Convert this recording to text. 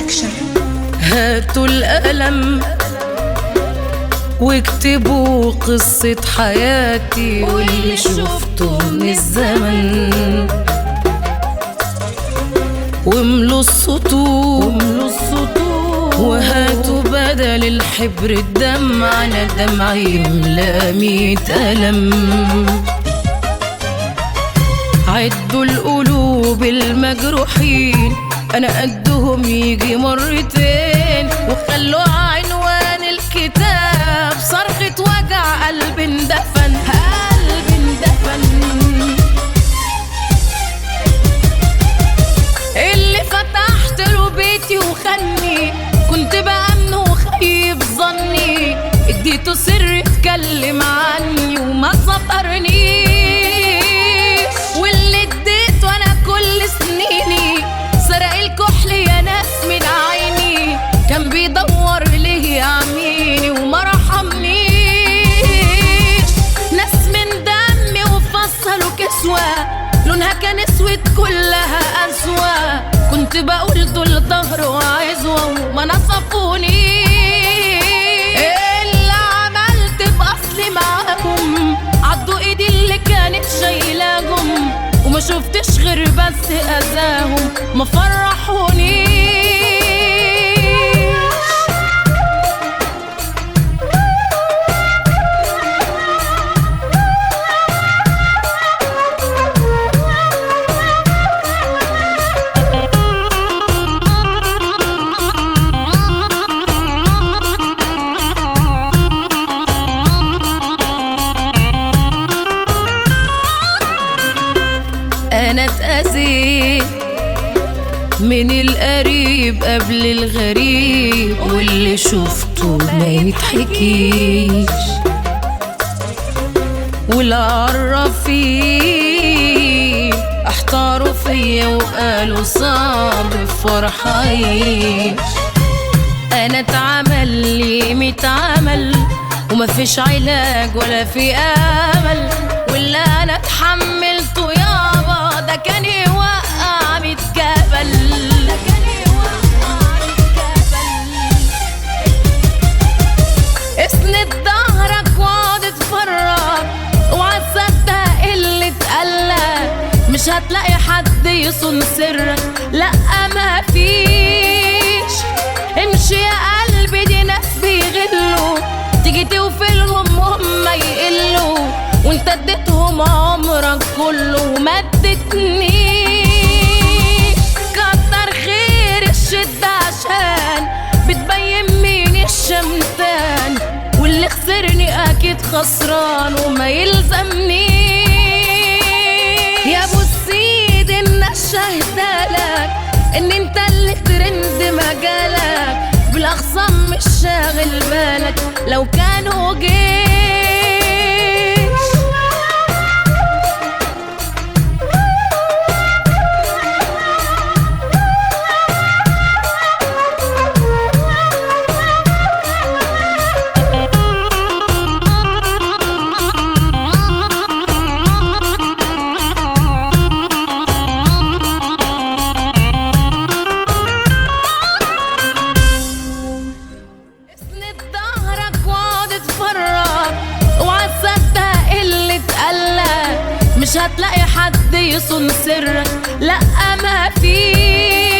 Production هاتوا القلم واكتبوا قصة حياتي واللي شفته من الزمن واملوا السطور واملوا السطور وهاتوا بدل الحبر الدمع انا الدمع يملى ميت ألم عدوا القلوب المجروحين انا قدهم يجي مرتين وخلوا عنوان الكتاب صرخة وجع قلب اندفن قلب اندفن اللي فتحت له بيتي وخني كنت بأمنه وخيب ظني اديته سر اتكلم عني وما سطرنيش واللي اديته انا كل سنيني سرق الكحل يا ناس من عيني كان بيدور ليه يعميني وما رحمنيش ناس من دمي وفصلوا كسوة لونها كان اسود كلها أسوأ كنت بقول دول ظهر وعزوة وما نصفوني اللي عملت بأصلي معاهم عضوا ايدي اللي كانت شايلاهم وما شفتش غير بس أذاهم ما فرحونيش انا اتأذيت من القريب قبل الغريب واللي شفته ما يتحكيش والعرافين احتاروا فيا وقالوا صعب فرح عيش انا اتعمل لي متعمل ومفيش علاج ولا في امل واللي انا اتحملته يابا ده كان يوقع ميت جبل ده كان يوقع ميت جبل اسند ظهرك واقعد اتفرج اوعى تصدق اللي اتقالك مش هتلاقي حد يصون سرك لا ما فيش امشي يا قلبي دي ناس بيغلوا تيجي توفلهم وهم يقلوا وانت اديتهم عمرك كله وما اديتنيش كتر خير الشدة عشان بتبين مين الشمتان واللي خسرني اكيد خسران وما يلزمنيش يا ابو السيد الناس شاهدالك ان انت اللي ترند مجالك بالاخصام مش شاغل بالك لو كانوا جيش اسند ظهرك واقعد اتفرج اوعى تصدق اللي اتقالك مش هتلاقي حد يصون سرك لا ما فيش